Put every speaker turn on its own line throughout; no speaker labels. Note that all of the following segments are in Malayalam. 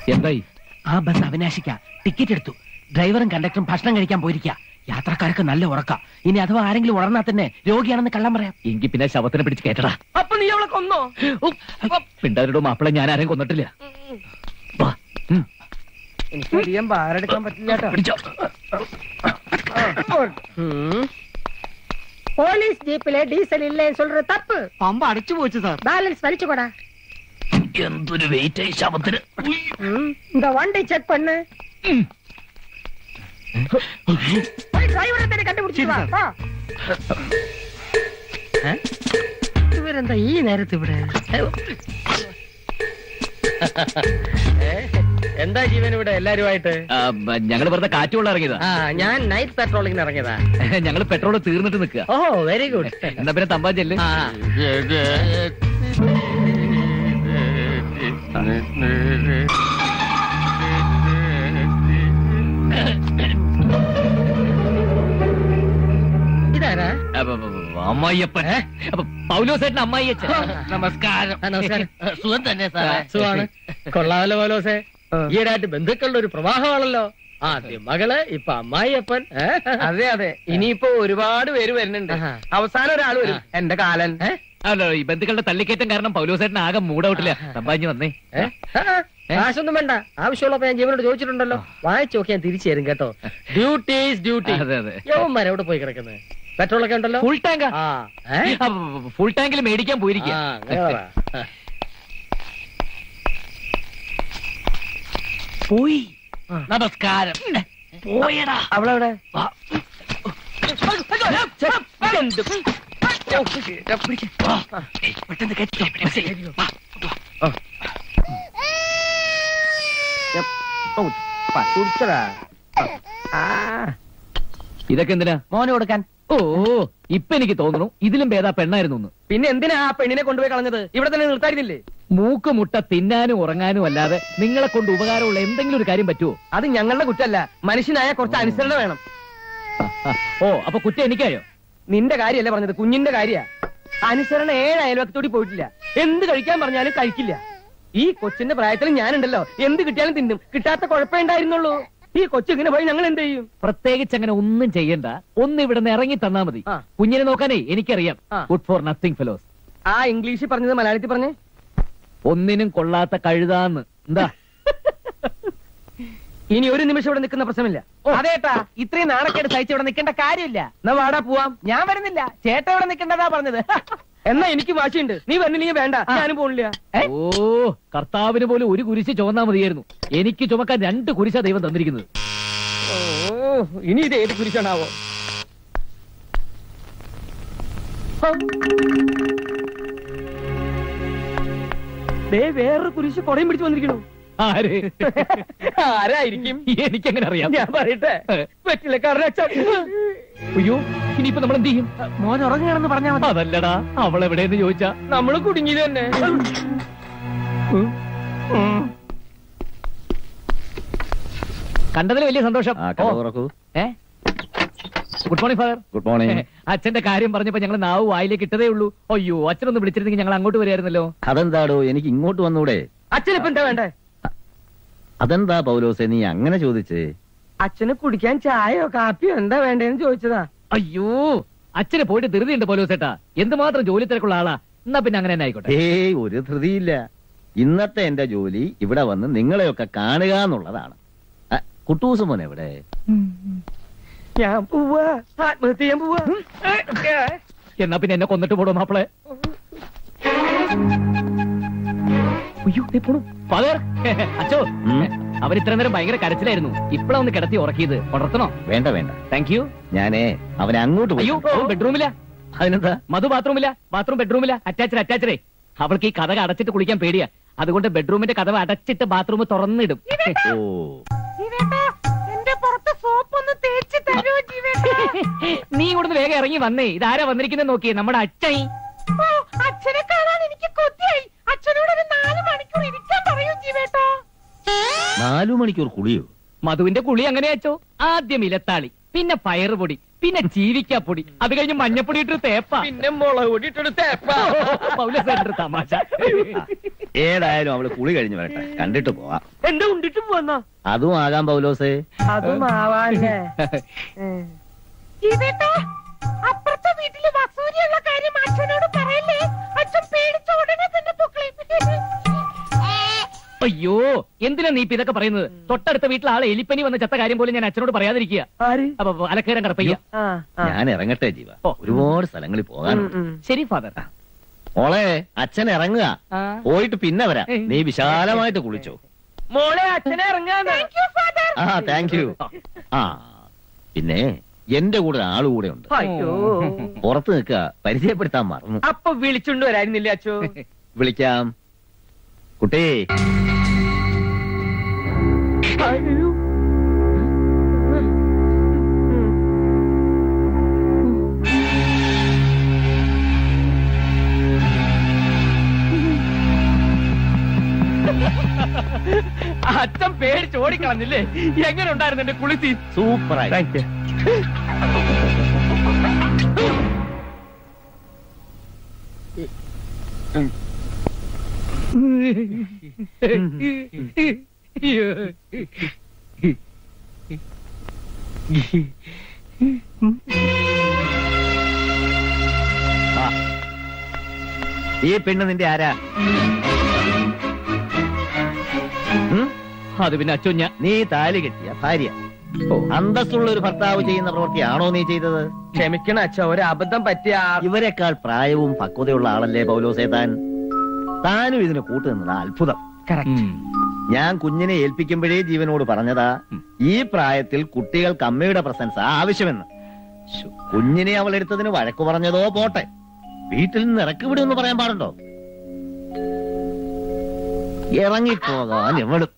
എന്തായി
ആ ബസ് അവിനാശിക്ക ടിക്കറ്റ് എടുത്തു ഡ്രൈവറും കണ്ടക്ടറും ഭക്ഷണം കഴിക്കാൻ പോയിരിക്ക യാത്രക്കാർക്ക് നല്ല ഉറക്ക ഇനി അഥവാ ആരെങ്കിലും ഉണർന്നാൽ തന്നെ രോഗിയാണെന്ന് കള്ളം പറയാം
എങ്കിൽ പിന്നെ ശവത്തിനെ പിടിച്ച് കേട്ടടാ
അപ്പൊ നീ അവളെ കൊന്നോ
പിണ്ടാരുടെ മാപ്പിളെ ഞാൻ ആരെയും കൊന്നിട്ടില്ല വാ, ഉം,
എനിക്ക് അധികം ഭാരെടുക്കാൻ പറ്റില്ല കേട്ടോ
പിടിച്ചോ
போலீஸ் ஜீப்ல டீசல் இல்லைன்னு சொல்ற தப்பு
പമ്പ അടച്ചു പോച്ചു സാർ
பேலன்ஸ் வலிச்சுக்கூடா
എന്തൊരു വെയിറ്റ് ആയി ശവത്തിന് ഉയ്.
இந்த வண்டி செக் பண்ணு
ഉം.
போய் டிரைவரை தேடி கண்டுபிடிச்சிட்டு வா போ. ഇവരെന്താ ഈ നേരത്ത് ഇവിടെ
എന്താ ജീവൻ ഇവിടെ എല്ലാരുമായിട്ട്
ആ, ബ- ഞങ്ങള് വെറുതെ കാറ്റുകൊള്ള ഇറങ്ങിയതാ
ആ ഞാൻ നൈറ്റ് പെട്രോളിങ്ങിന് ഇറങ്ങിയതാ
ഞങ്ങള് പെട്രോൾ തീർന്നിട്ട് നിൽക്കുക
ഓ വെരി ഗുഡ്
എന്നാ പിന്നെ തമ്പാൻ ചെല്ല്
ആ ഇതാരാ
അപ്പൊ, അപ്പൊ, അപ്പൊ, അമ്മായിയപ്പൻ അപ്പൊ പൗലോസേട്ടൻ അമ്മായിയച്ഛൻ നമസ്കാരം
ആ, നമസ്കാരം
സുഖം തന്നെ
സുഖമാണ് കൊള്ളാമല്ലോ പോലോസെ ഈയിടായിട്ട് ബന്ധുക്കളുടെ ഒരു പ്രവാഹമാണല്ലോ ആദ്യം മകള് ഇപ്പൊ അമ്മായിയപ്പൻ ഏ?
അതെ അതെ ഇനിയിപ്പോ ഒരുപാട് പേര് വരുന്നുണ്ട്
ആഹാ.
അവസാനം ഒരാൾ വരും എന്റെ കാലൻ
ഏ?
അല്ല ഈ ബന്ധുക്കളുടെ തള്ളിക്കയറ്റം കാരണം പൗലോസേട്ടൻ ആകെ മൂടൗട്ടില്ല തമ്പാഞ്ഞ് വന്നേ
ഏ? ആ, ആ, കാശൊന്നും വേണ്ട ആവശ്യമുള്ളപ്പോ ഞാൻ ജീവനോട് ചോദിച്ചിട്ടുണ്ടല്ലോ വായിച്ചു നോക്കി ഞാൻ തിരിച്ചു തരും കേട്ടോ ഡ്യൂട്ടീസ് ഡ്യൂട്ടി
അതെ അതെ
യവന്മാരെ എവിടെ പോയി കിടക്കുന്നത് പെട്രോൾ ഒക്കെ ഉണ്ടല്ലോ
ഫുൾ ടാങ്കാ
ആ ഏ?
ഫുൾ ടാങ്കിൽ മേടിക്കാൻ പോയിരിക്കുക
ആ, അങ്ങനെ പറ. ആ.
പോയി നമസ്കാരം പോയടാ
അവളെവിടെ
പെട്ടെന്ന് കയറ്റിക്കോ ബസ്സിൽ. വാ.
കുടിച്ചടാ
ഇതൊക്കെ എന്തിനാ
മോന് കൊടുക്കാൻ
ഓ ഇപ്പൊ എനിക്ക് തോന്നുന്നു ഇതിലും ഭേദ പെണ്ണായിരുന്നു എന്ന്.
പിന്നെ എന്തിനാ ആ പെണ്ണിനെ കൊണ്ടുപോയി കളഞ്ഞത് ഇവിടെ തന്നെ നിർത്തായിരുന്നില്ലേ
മൂക്ക് മുട്ട തിന്നാനും ഉറങ്ങാനും അല്ലാതെ നിങ്ങളെ കൊണ്ട് ഉപകാരമുള്ള എന്തെങ്കിലും ഒരു കാര്യം പറ്റുമോ
അത് ഞങ്ങളുടെ കുറ്റല്ല മനുഷ്യനായ കുറച്ച് അനുസരണ വേണം
ഓ അപ്പൊ കുറ്റം എനിക്കായോ
നിന്റെ കാര്യമല്ല പറഞ്ഞത് കുഞ്ഞിന്റെ കാര്യ അനുസരണ ഏഴ് അയൽവക്കത്തോടി പോയിട്ടില്ല എന്ത് കഴിക്കാൻ പറഞ്ഞാലും കഴിക്കില്ല ഈ കൊച്ചിന്റെ പ്രായത്തിൽ ഞാനുണ്ടല്ലോ എന്ത് കിട്ടിയാലും തിന്നും കിട്ടാത്ത കുഴപ്പമേ ഉണ്ടായിരുന്നുള്ളൂ ഈ കൊച്ചിങ്ങനെ പോയി ഞങ്ങൾ എന്ത് ചെയ്യും
പ്രത്യേകിച്ച് അങ്ങനെ ഒന്നും ചെയ്യണ്ട ഒന്ന് ഇവിടെ നിന്ന് ഇറങ്ങി തന്നാ മതി
ആ.
കുഞ്ഞിനെ നോക്കാനേ എനിക്കറിയാം
ആ.
ഗുഡ് ഫോർ നത്തിങ് ഫെലോസ്
ആ ഇംഗ്ലീഷിൽ പറഞ്ഞത് മലയാളത്തിൽ പറഞ്ഞേ
ഒന്നിനും കൊള്ളാത്ത കഴുതാന്ന് എന്താ
ഇനി ഒരു നിമിഷം ഇവിടെ നിൽക്കുന്ന പ്രശ്നമില്ല
അതേട്ടാ ഇത്രയും നാണക്കേട് സഹിച്ച് ഇവിടെ നിൽക്കേണ്ട കാര്യമില്ല
എന്നാ വാടാ പോവാം
ഞാൻ വരുന്നില്ല ചേട്ടൻ ഇവിടെ നിൽക്കേണ്ടതാ പറഞ്ഞത്
എന്നാ എനിക്ക് വാശിയുണ്ട് നീ വന്നില്ലെങ്കിൽ വേണ്ട ഞാനും പോണില്ല
ഓ കർത്താവിന് പോലും ഒരു കുരിശ് ചുമന്നാ മതിയായിരുന്നു എനിക്ക് ചുമക്കാൻ രണ്ട് കുരിശാ ദൈവം തന്നിരിക്കുന്നത്
ഓ ഇനി ഇത് ഏത് കുരിശാണാവോ ദേ വേറൊരു കുരിശ് കൊടയും പിടിച്ചു വന്നിരിക്കണു
ആര്
ആരായിരിക്കും
എനിക്കെങ്ങനെ അറിയാം
ഞാൻ പറയട്ടെ വെറ്റിലക്കാരനെ
അയ്യോ ഇനിയിപ്പോ നമ്മൾ എന്ത് ചെയ്യും
മോൻ ഉറങ്ങുകയാണെന്ന് പറഞ്ഞാൽ മതി
അതല്ലടാ അവൾ എവിടെയെന്ന് ചോദിച്ചാ
നമ്മള് കുടുങ്ങിയത് തന്നെ
കണ്ടതിൽ വലിയ സന്തോഷം
ആ, കഥ തുറക്കൂ.
ഏ good morning father
good morning
അച്ഛന്റെ കാര്യം പറഞ്ഞപ്പോ ഞങ്ങൾ നാവ് വായിലേക്ക് ഇട്ടതേ ഉള്ളൂ അയ്യോ അച്ഛനൊന്ന് വിളിച്ചിരുന്നെങ്കിൽ ഞങ്ങൾ അങ്ങോട്ട് വരായിരുന്നല്ലോ
അതെന്താടോ എനിക്ക് ഇങ്ങോട്ട് വന്നൂടെ
അച്ഛനിപ്പോ എന്താ വേണ്ടേ
അതെന്താ പൗലോസെ നീ അങ്ങനെ ചോദിച്ചേ
അച്ഛന് കുടിക്കാൻ ചായയോ കാപ്പിയോ എന്താ വേണ്ടേന്ന് ചോദിച്ചതാ
അയ്യോ അച്ഛന് പോയിട്ട് ധൃതിയുണ്ട് പോലോ ചേട്ടാ എന്തുമാത്രം ജോലി തിരക്കുള്ള ആളാ എന്നാ പിന്നെ അങ്ങനെ തന്നെ ആയിക്കോട്ടെ
ഏയ് ഒരു ധൃതിയില്ല ഇന്നത്തെ എന്റെ ജോലി ഇവിടെ വന്ന് നിങ്ങളെയൊക്കെ കാണുക എന്നുള്ളതാണ് ആ, കുട്ടൂസ് മോൻ എവിടെ
ഞാൻ പോവാ ആത്മഹത്യ ചെയ്യാൻ പോവാ
എന്നാ പിന്നെ എന്നെ കൊന്നിട്ട് പോടോ മാപ്പിളെ അയ്യോ ദേ പോണു ഫാദർ അച്ഛോ
ഉം.
അവൻ ഇത്ര നേരം ഭയങ്കര കരച്ചിലായിരുന്നു ഇപ്പഴാ ഒന്ന് കിടത്തി ഉറക്കിയത് ഉണർത്തണോ
വേണ്ട വേണ്ട
താങ്ക് യു
ഞാനേ അവനെ അങ്ങോട്ട് പോയി
അയ്യോ അവൻ ബെഡ്റൂമില്ല
അതിനെന്താ
മധു ബാത്റൂമില്ല ബാത്റൂം ബെഡ്റൂമില്ല അറ്റാച്ചഡ് അറ്റാച്ചഡേ അവൾക്ക് ഈ കഥ അടച്ചിട്ട് കുളിക്കാൻ പേടിയാ അതുകൊണ്ട് ബെഡ്റൂമിന്റെ കഥ അടച്ചിട്ട് ബാത്റൂം തുറന്നിടും
ഓ
എന്റെ പുറത്ത് സോപ്പ് ഒന്ന് തേച്ച് തരുമോ ജീവേട്ടാ
നീ ഇവിടുന്ന് വേഗം ഇറങ്ങി വന്നേ ഇതാരാ വന്നിരിക്കുന്നത് നോക്കിയേ നമ്മുടെ അച്ഛൻ
ഓ, അച്ഛനെ കാണാൻ എനിക്ക് കൊതിയായി അച്ഛനോട് ഒരു നാല് മണിക്കൂർ ഇരിക്കാൻ പറയൂ ജീവേട്ടാ
നാലു മണിക്കൂർ കുളിയോ
മധുവിന്റെ കുളി അങ്ങനെ അയച്ചോ ആദ്യം ഇലത്താളി പിന്നെ പയറുപൊടി പിന്നെ ചീവിക്കാപ്പൊടി അത് കഴിഞ്ഞ് മഞ്ഞപ്പൊടി ഇട്ട് തേപ്പ
പിന്നെ മുളക് പൊടി ഇട്ടെടുത്ത് തേപ്പാ.
പൗലസേട്ടന്റെ തമാശ
ഏതായാലും അവള് കുളി കഴിഞ്ഞു വരട്ടെ കണ്ടിട്ട് പോവാം
എന്താ ഉണ്ടിട്ട് പോവാന്നോ
അതും ആകാം പൗലോസേ
അതും ആവാല്ലേ
ഇതേട്ടാ അപ്പുറത്തെ വീട്ടില് വസൂരിയുള്ള കാര്യം അച്ഛനോട് പറയല്ലേ അച്ഛൻ പേടിച്ച ഉടനെ തന്നെ പൊക്കളയും
അയ്യോ എന്തിനാ നീ ഇപ്പൊ ഇതൊക്കെ പറയുന്നത് തൊട്ടടുത്ത വീട്ടിൽ ആളെ എലിപ്പനി വന്ന ചത്ത കാര്യം പോലും ഞാൻ അച്ഛനോട് പറയാതിരിക്കുക
ആര്
അപ്പൊ അലക്കേരം കടപ്പയ്യ
ആ ആ.
ഞാൻ ഇറങ്ങട്ടെ ജീവ
ഓ.
ഒരുപാട് സ്ഥലങ്ങളിൽ
ഉം,
പോകാനുണ്ട്
ഉം.
ശരി ഫാദർ
മോളെ അച്ഛൻ ഇറങ്ങുക
ആ.
പോയിട്ട് പിന്നെ വരാം നീ വിശാലമായിട്ട് കുളിച്ചോ
മോളെ അച്ഛനെ ഇറങ്ങാന്ന്
ആ താങ്ക് യു ആ പിന്നെ എന്റെ കൂടെ ആള് കൂടെ ഉണ്ട്
അയ്യോ
പുറത്ത് നിൽക്കുക പരിചയപ്പെടുത്താൻ മറന്നു
അപ്പൊ വിളിച്ചുകൊണ്ട് വരായിരുന്നില്ല അച്ഛോ
വിളിക്കാം കുട്ടി
അയ്യോ. അച്ഛൻ പേടിച്ച് ഓടിക്കളഞ്ഞില്ലേ എങ്ങനെ ഉണ്ടായിരുന്നു എന്റെ കുളിസി
സൂപ്പറായി
താങ്ക് യു
ആ. ഈ പെണ്ണ് നിന്റെ ആരാ ഉം?
അത് പിന്നെ അച്ഛൻ ഞാൻ
നീ താലി കെട്ടിയ ഭാര്യ അന്തസ്സുള്ള ഒരു ഭർത്താവ് ചെയ്യുന്ന പ്രവൃത്തിയാണോ നീ ചെയ്തത്
ക്ഷമിക്കണം അച്ഛ ഒരു അബദ്ധം പറ്റിയ ആ-
ഇവരെക്കാൾ പ്രായവും പക്വതയുള്ള ആളല്ലേ പൗലോസേ താൻ താനും ഇതിന് കൂട്ടുനിന്നതാ അത്ഭുതം ഞാൻ കുഞ്ഞിനെ ഏൽപ്പിക്കുമ്പോഴേ ജീവനോട് പറഞ്ഞതാ ഈ പ്രായത്തിൽ കുട്ടികൾക്ക് അമ്മയുടെ പ്രസൻസ് ആവശ്യമെന്ന് ശ്ശോ, കുഞ്ഞിനെ അവൾ എടുത്തതിന് വഴക്കു പറഞ്ഞതോ പോട്ടെ വീട്ടിൽ നിന്ന് ഇറക്കി വിടുമെന്ന് പറയാൻ പാടുണ്ടോ ഇറങ്ങിപ്പോകാൻ എവളും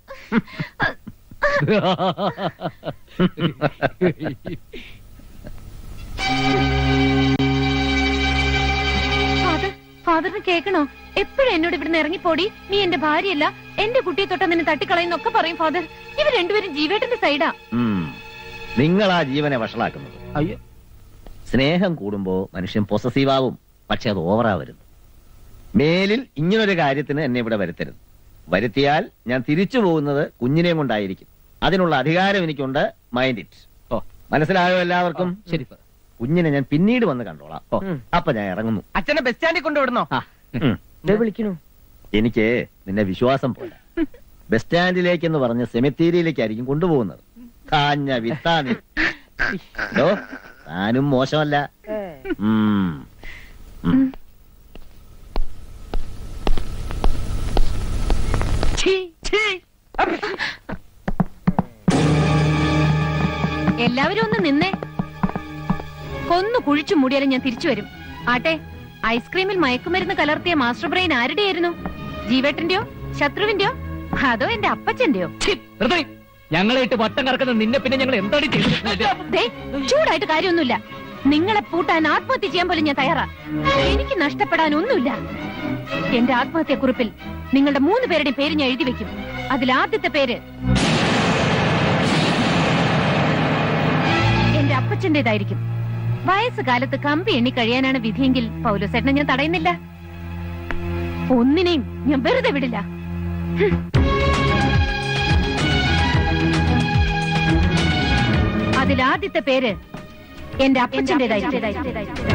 ഫാദർ ഫാദറിന് കേൾക്കണോ എപ്പോഴും എന്നോട് ഇവിടുന്ന് ഇറങ്ങിപ്പോടി നീ എന്റെ ഭാര്യയല്ല എന്റെ കുട്ടിയെ തൊട്ട നിന്നെ തട്ടിക്കളയുന്നൊക്കെ പറയും ഫാദർ ഇവർ രണ്ടുപേരും ജീവേട്ടന്റെ സൈഡാ
ഉം. നിങ്ങളാ ജീവനെ വഷളാക്കുന്നത്
അയ്യോ
സ്നേഹം കൂടുമ്പോ മനുഷ്യൻ പൊസസീവാവും പക്ഷെ അത് ഓവറാവരുത് മേലിൽ ഇങ്ങനൊരു കാര്യത്തിന് എന്നെ ഇവിടെ വരുത്തരുത് വരുത്തിയാൽ ഞാൻ തിരിച്ചു പോകുന്നത് കുഞ്ഞിനെയും കൊണ്ടായിരിക്കും അതിനുള്ള അധികാരം എനിക്കുണ്ട് മൈൻഡ് ഇറ്റ്
ഓ.
മനസ്സിലായോ എല്ലാവർക്കും
ശരി ഫാദർ
കുഞ്ഞിനെ ഞാൻ പിന്നീട് വന്ന് കണ്ടോളാം
ഓ.
ഉം.
അപ്പൊ ഞാൻ ഇറങ്ങുന്നു
അച്ഛനെ ബസ് സ്റ്റാൻഡിൽ കൊണ്ടുവിടണോ
ആ
ഉം.
ദേ വിളിക്കണു
എനിക്ക് നിന്നെ വിശ്വാസം പോലെ ബസ് സ്റ്റാൻഡിലേക്ക് എന്ന് പറഞ്ഞ് സെമിത്തേരിയിലേക്കായിരിക്കും കൊണ്ടുപോകുന്നത് കാഞ്ഞ വിത്താനി ഹലോ താനും മോശമല്ല ഉം. ഉം.
എല്ലാവരും ഒന്ന് നിന്നേ കൊന്നു കുഴിച്ചു മൂടിയാലും ഞാൻ തിരിച്ചു വരും ആട്ടെ ഐസ്ക്രീമിൽ മയക്കുമരുന്ന് കലർത്തിയ മാസ്റ്റർ ബ്രെയിൻ ആരുടെയായിരുന്നു ജീവേട്ടന്റെയോ ശത്രുവിന്റെയോ അതോ എന്റെ അപ്പച്ചന്റെയോ
ഛി, നിർത്തടി. ഞങ്ങളെ ഇട്ട് വട്ടം കറക്കുന്ന നിന്നെ പിന്നെ ഞങ്ങൾ എന്താണ് ചെയ്തത്
ദേ, ചൂടായിട്ട് കാര്യമൊന്നുമില്ല നിങ്ങളെ പൂട്ടാൻ ആത്മഹത്യ ചെയ്യാൻ പോലും ഞാൻ തയ്യാറാ എനിക്ക് നഷ്ടപ്പെടാൻ ഒന്നുമില്ല എന്റെ ആത്മഹത്യക്കുറിപ്പിൽ നിങ്ങളുടെ മൂന്ന് പേരുടെയും പേര് ഞാൻ എഴുതി വെക്കും അതിൽ ആദ്യത്തെ പേര് എന്റെ അപ്പച്ചന്റേതായിരിക്കും വയസ്സുകാലത്ത് കമ്പി എണ്ണി കഴിയാനാണ് വിധിയെങ്കിൽ പൗലോസേട്ടനെ ഞാൻ തടയുന്നില്ല ഒന്നിനെയും ഞാൻ വെറുതെ വിടില്ല ഹും. അതിൽ ആദ്യത്തെ പേര് എന്റെ അപ്പച്ചന്റേതായിരിക്കും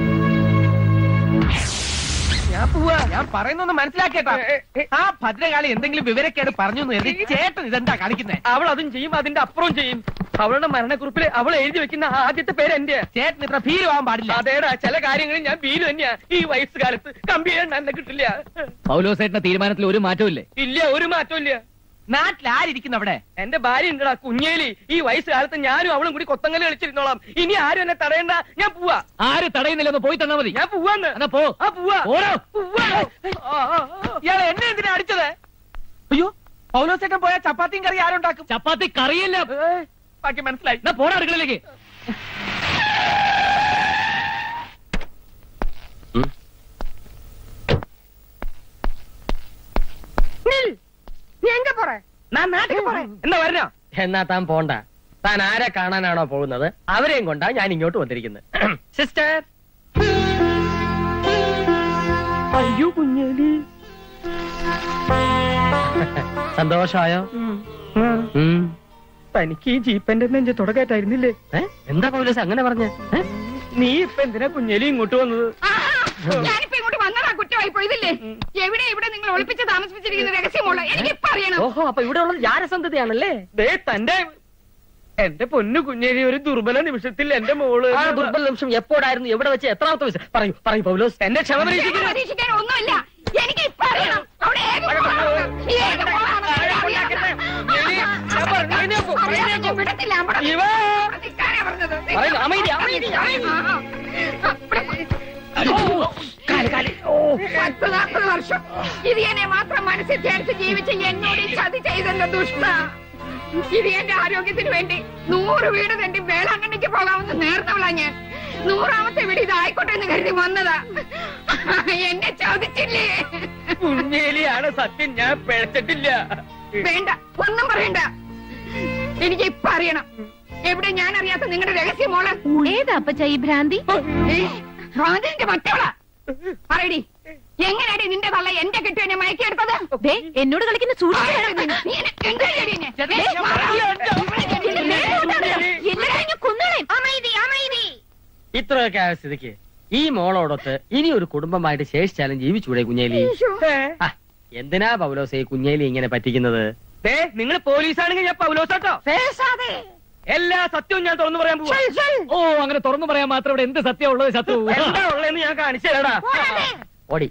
ഞാൻ പോവാ ഞാൻ പറയുന്നൊന്ന് മനസ്സിലാക്കേട്ടാ ആ ഭദ്രകാളി എന്തെങ്കിലും വിവരക്കേട് പറഞ്ഞു എന്ന് കരുതി ചേട്ടൻ ഇതെന്താ കാണിക്കുന്നേ അവൾ അതും ചെയ്യും അതിന്റെ അപ്പുറവും ചെയ്യും അവളുടെ മരണക്കുറിപ്പിൽ അവൾ എഴുതി വെക്കുന്ന ആദ്യത്തെ പേര് എന്റെ ചേട്ടൻ ഇത്ര ഭീരുവാൻ പാടില്ല അതേടാ ചില കാര്യങ്ങളിൽ ഞാൻ ഭീരു തന്നെയാ ഈ വയസ്സുകാലത്ത് കമ്പി ചെയ്യാൻ എന്നെ കിട്ടില്ല
പൗലോസേട്ടന്റെ തീരുമാനത്തിൽ ഒരു മാറ്റവും ഇല്ലേ
ഇല്ല ഒരു മാറ്റവും ഇല്ല നാട്ടിൽ ആരിയ്ക്കുന്നു അവിടെ എന്റെ ഭാര്യ ഉണ്ടടാ കുഞ്ഞേലി ഈ വയസ്സുകാലത്ത് ഞാനും അവളും കൂടി കൊത്തങ്കല് കളിച്ചിരുന്നോളാം ഇനി ആരും എന്നെ തടയണ്ട ഞാൻ പോവാ
ആര് തടയുന്നില്ലെന്ന് പോയി തന്നാ മതി
ഞാൻ പോവാന്ന്
എന്നാ പോ
ആ പോവാ
പോരോ.
പോവാ. ആ, ആ, ആ. ഇയാളെ എന്നെ എന്തിനാ അടിച്ചത് അയ്യോ പൗലോസേട്ടൻ പോയ ചപ്പാത്തിയും കറി ആരുണ്ടാക്കും
ചപ്പാത്തി കറിയല്ല
ഏ, ബാക്കി മനസ്സിലായി
എന്നാ പോടാ അടുക്കളയിലേക്ക്
നീ എങ്ക പോറ
ഞാൻ നാട്ടിൽ പോറേ എന്നാ വരണോ എന്നാ താൻ പോണ്ട താൻ ആരെ കാണാനാണോ പോകുന്നത് അവരെയും കൊണ്ടാ ഞാൻ ഇങ്ങോട്ട് വന്നിരിക്കുന്നത് സിസ്റ്റർ അയ്യോ കുഞ്ഞേലി
സന്തോഷമായോ ഉം.
തനിക്ക് ഈ ജീപ്പന്റെ നെഞ്ച് തുടക്കാറ്റായിരുന്നില്ലേ
ഏ? എന്താ പൗലോസ് അങ്ങനെ പറഞ്ഞ
നീ ഇപ്പൊ എന്തിനാ കുഞ്ഞേലി ഇങ്ങോട്ട് വന്നത്
ഞാനിപ്പോ ഇങ്ങോട്ട് വന്നതാ കുറ്റമായി പോയതില്ലേ എവിടെ ഇവിടെ നിങ്ങൾ ഒളിപ്പിച്ച് താമസിപ്പിച്ചിരിക്കുന്ന രഹസ്യമുള്ള എനിക്ക് ഇപ്പൊ അറിയണം
ഓഹോ അപ്പൊ ഇവിടെ ഉള്ളത് ജാരസന്ധതയാണല്ലേ ദേ തന്റെ എന്റെ പൊന്നു കുഞ്ഞേലി ഒരു ദുർബല നിമിഷത്തിൽ എന്റെ മോള്
ആ ദുർബല നിമിഷം എപ്പോഴായിരുന്നു എവിടെ വെച്ച് എത്രാമത്തെ വയസ്സ് പറയൂ പറയൂ പൗലോസ്
എന്റെ ക്ഷമ
ക്ഷമ
പരീക്ഷിക്കരുത്.
പരീക്ഷിക്കാൻ ഒന്നുമില്ല എനിക്ക് ഇപ്പൊ അറിയണം അവിടെ ഏത് മോളാണെന്ന്, ഏത് മോളാണെന്ന് അറിയാം.
കുഞ്ഞേലി, ഞാൻ പറഞ്ഞു, എഴുന്നേൽക്കൂ,
അറിയാതെ
എഴുന്നേൽക്കൂ.
ഞാൻ വിടത്തില്ല അവിടെ
ഇവ
പ്രതിക്കാരാ പറഞ്ഞത്.
പറയുന്നു, അമൈദി, അമൈദി, അമൈദി.
പത്ത് നാൽപ്പത് വർഷം ഇത് എന്നെ മാത്രം മനസ്സിൽ ചേർത്ത് ജീവിച്ച് എന്നോട് ഈ ചതി ചെയ്തല്ലോ ദുഷ്ട ഇത് എന്റെ ആരോഗ്യത്തിന് വേണ്ടി നൂറ് വീട് തെണ്ടി വേളാങ്കണ്ണിക്ക് പോകാമെന്ന് നേർന്നവളാ ഞാൻ നൂറാമത്തെ വീട് ഇതായിക്കോട്ടെ എന്ന് കരുതി വന്നതാ എന്നെ ചോദിച്ചില്ലേ
കുഞ്ഞേലിയാണ് സത്യം ഞാൻ പിഴച്ചിട്ടില്ല
വേണ്ട ഒന്നും പറയണ്ട എനിക്ക് ഇപ്പൊ അറിയണം എവിടെ ഞാൻ അറിയാത്ത നിങ്ങളുടെ രഹസ്യ മോള്
ഏതാ അപ്പച്ച ഈ ഭ്രാന്തി
ഏ, ഭ്രാന്തിന്റെ മറ്റവളാ പറയടി എങ്ങനെയാടി നിന്റെ തള്ള എന്റെ കെട്ടുവിനെ മയക്കിയെടുത്തത്
ദേ എന്നോട് കളിക്കുന്ന സൂക്ഷിച്ചു
നീ എന്നെ എന്താ ചെയ്യടി എന്നെ?
ചേട്ടാ,
ദേ,
ഞാൻ
മാറാ.
പറയാം.
എന്നെ നേരെ
എല്ലാരും കൊന്നോളെ
അമൈതി അമൈതി
ഇത്രയൊക്കെ ആയ സ്ഥിതിക്ക് ഈ മോളോടൊത്ത് ഇനി ഒരു കുടുംബമായിട്ട് ശേഷിച്ചാലും ജീവിച്ചൂടെ കുഞ്ഞേലി ആ, എന്തിനാ പൗലോസ് ഈ കുഞ്ഞേലി ഇങ്ങനെ പറ്റിക്കുന്നത്
ദേ നിങ്ങൾ പോലീസാണെങ്കിൽ ഞാൻ പൗലോസാട്ടോ
പേശാതെ
എല്ലാ സത്യവും ഞാൻ തുറന്നു പറയാൻ പോവാ
ഓ അങ്ങനെ തുറന്നു പറയാൻ മാത്രം ഇവിടെ എന്ത് സത്യം ഉള്ളത് ശത്രു
എന്താ ഉള്ളതെന്ന് ഞാൻ കാണിച്ചു തരാടാ
ഓടി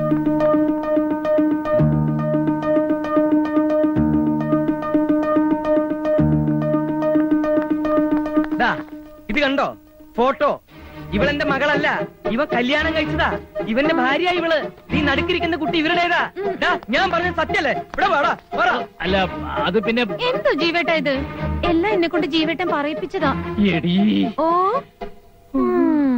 ദാ, ഇത് കണ്ടോ ഫോട്ടോ ഇവളെന്റെ മകളല്ല ഇവ കല്യാണം കഴിച്ചതാ ഇവന്റെ ഭാര്യ ഇവള് ഈ നടുക്കിരിക്കുന്ന കുട്ടി ഇവരുടേതാ ദാ, ഞാൻ പറഞ്ഞ സത്യല്ലേ ഇവിടെ വാടാ വാടാ
അല്ല അത് പിന്നെ
എന്തോ ജീവേട്ട ഇത് എല്ലാം എന്നെ കൊണ്ട് ജീവേട്ടൻ പറയിപ്പിച്ചതാ
എടീ
ഓ ഉം.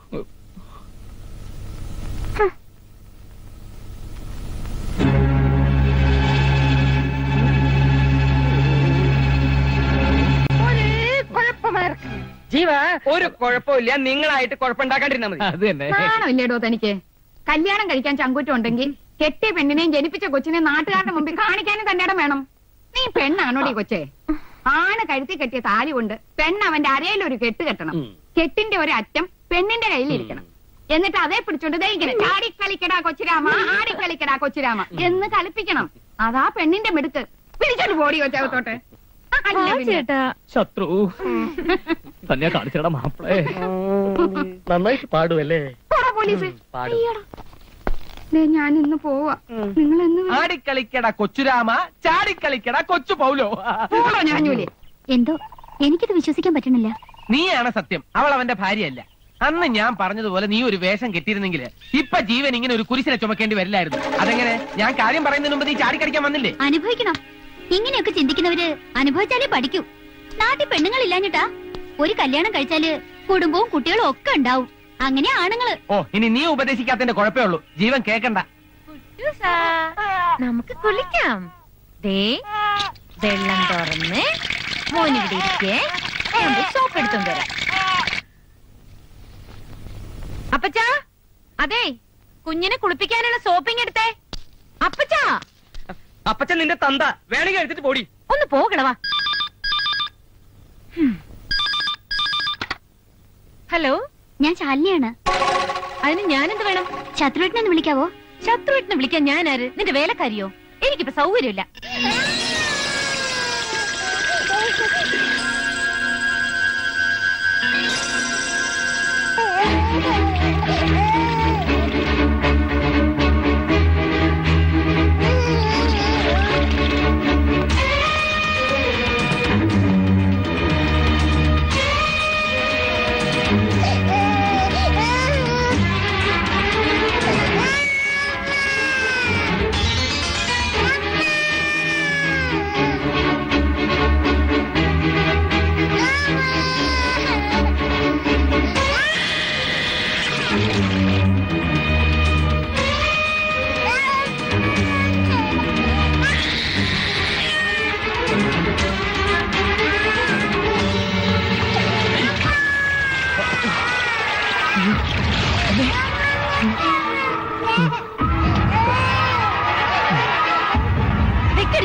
ജീവ ഒരു കുഴപ്പമില്ല നിങ്ങളായിട്ട് കുഴപ്പമുണ്ടാക്കാണ്ടിരുന്നാ മതി
അത് തന്നെ
നാണമില്ലേടോ തനിക്ക് കല്യാണം കഴിക്കാൻ ചങ്കുറ്റം ഉണ്ടെങ്കിൽ കെട്ടിയ പെണ്ണിനെയും ജനിപ്പിച്ച കൊച്ചിനെ നാട്ടുകാരുടെ മുമ്പിൽ കാണിക്കാനും തന്റെ ഇടം വേണം നീ പെണ്ണാണോടി കൊച്ചേ ആണ് കഴുത്തി കെട്ടിയ താലി കൊണ്ട് പെണ്ണ് അവന്റെ അരയിൽ ഒരു കെട്ട് കെട്ടണം
ഉം.
കെട്ടിന്റെ ഒരു അറ്റം പെണ്ണിന്റെ കയ്യിലിരിക്കണം എന്നിട്ട് അതേ പിടിച്ചോണ്ട് ദേ ഇങ്ങനെ ആടിക്കളിക്കടാ കൊച്ചുരാമ ആടിക്കളിക്കടാ കൊച്ചുരാമ എന്ന് കളിപ്പിക്കണം അതാ പെണ്ണിന്റെ മിടുക്ക് പിടിച്ചോണ്ട് പോടി കൊച്ചകത്തോട്ട് അല്ല
ആ
പിന്നെ.
ചേട്ടാ
ശത്രു തന്നെ കാണിച്ചടാ മാപ്പിളേ
നന്നായിട്ട് പാടുമല്ലേ
പോടാ പോലീസ്
പാടും
ദേ, ഞാൻ ഇന്ന് പോവാ നിങ്ങൾ എന്ന് വരും?
ആടിക്കളിക്കട കൊച്ചുരാമ ചാടിക്കളിക്കട കൊച്ചു പൗലോ
പോളോ ഞാഞ്ഞൂലേ
എന്തോ എനിക്കിത് വിശ്വസിക്കാൻ പറ്റണില്ല
നീയാണ് സത്യം അവൾ അവന്റെ ഭാര്യയല്ല അന്ന് ഞാൻ പറഞ്ഞതുപോലെ നീ ഒരു വേഷം കെട്ടിയിരുന്നെങ്കിൽ ഇപ്പൊ ജീവൻ ഇങ്ങനെ ഒരു കുരിശിനെ ചുമക്കേണ്ടി വരില്ലായിരുന്നു അതെങ്ങനെ ഞാൻ കാര്യം പറയുന്നതിന് മുമ്പ് നീ ചാടിക്കളിക്കാൻ വന്നില്ലേ
അനുഭവിക്കണം ഇങ്ങനെയൊക്കെ ചിന്തിക്കുന്നവര് അനുഭവിച്ചാലേ പഠിക്കൂ നാട്ടിൽ പെണ്ണുങ്ങളില്ലാഞ്ഞിട്ടാ ഒരു കല്യാണം കഴിച്ചാല് കുടുംബവും കുട്ടികളും ഒക്കെ ഉണ്ടാവും അങ്ങനെ ആണുങ്ങള്
ഓ ഇനി നീ ഉപദേശിക്കാത്തതിന്റെ കുഴപ്പമേ ഉള്ളൂ ജീവൻ കേക്കണ്ട
കുട്ടൂസാ, നമുക്ക് കുളിക്കാം ദേ വെള്ളം തുറന്ന് മോനിവിടെ ഇരിക്കേ ഞാൻ പോയി സോപ്പ് എടുത്തോണ്ട് വരാം അപ്പച്ചാ അതെ കുഞ്ഞിനെ കുളിപ്പിക്കാനുള്ള സോപ്പിങ് എടുത്തേ അപ്പച്ചാ
അപ്പച്ചൻ നിന്റെ തന്ത വേണമെങ്കിൽ എടുത്തിട്ട് പോടി
ഒന്ന് പോകണവാ ഹലോ
ഞാൻ ശാലിനിയാണ്
അതിന് ഞാനെന്ത് വേണം
ശത്രുവിനെ വിളിക്കാവോ
ശത്രുവിട്ടിനെ വിളിക്കാൻ ഞാനാര് നിന്റെ വേലക്കാരിയോ എനിക്കിപ്പോ സൗകര്യമില്ല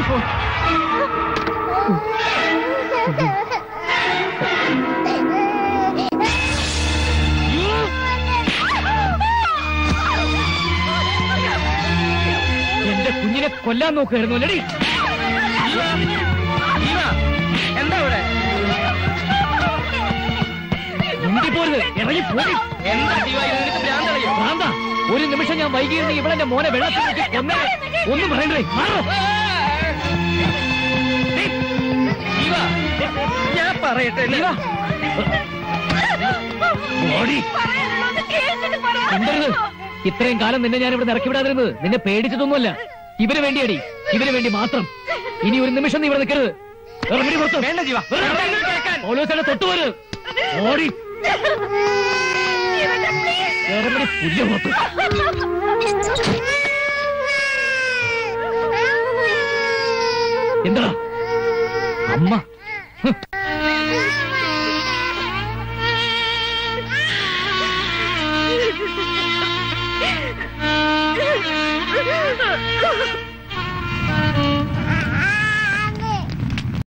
എന്റെ കുഞ്ഞിനെ കൊല്ലാൻ നോക്കുകയായിരുന്നു അല്ലടി
ജീവ എന്താ ഇവിടെ
മുണ്ടി പോരുത് ഇറങ്ങി പോയി
എന്താ ജീവ ഇത് നിനക്ക് ഭ്രാന്തളയോ
ഭ്രാന്ത ഒരു നിമിഷം ഞാൻ വൈകിയിരുന്നെങ്കിൽ ഇവിടെ എന്റെ മോനെ വെള്ളത്തിൽ മുക്കി കൊന്നേ ഒന്നും പറയണ്ടേ മാറോ
ജീവ ഞാൻ പറയട്ടെ
ജീവ. ഓടി എന്തരുത് ഇത്രയും കാലം നിന്നെ ഞാൻ ഇവിടെ ഇറക്കി വിടാതിരുന്നത് നിന്നെ പേടിച്ചിട്ടൊന്നുമല്ല ഇവന് വേണ്ടിയടി ഇവന് വേണ്ടി മാത്രം ഇനി ഒരു നിമിഷം നീ ഇവിടെ നിൽക്കരുത് ഇറങ്ങടി പുറത്ത്.
വേണ്ട ജീവ
വെറുതെ
ഇങ്ങോട്ട് കേൾക്കാൻ.
പൗലോസിനെ തൊട്ടുപോര് ഓടി ഇറങ്ങടി പുല്ല് പുറത്ത്. എന്താ അമ്മ ഹ്.
ആ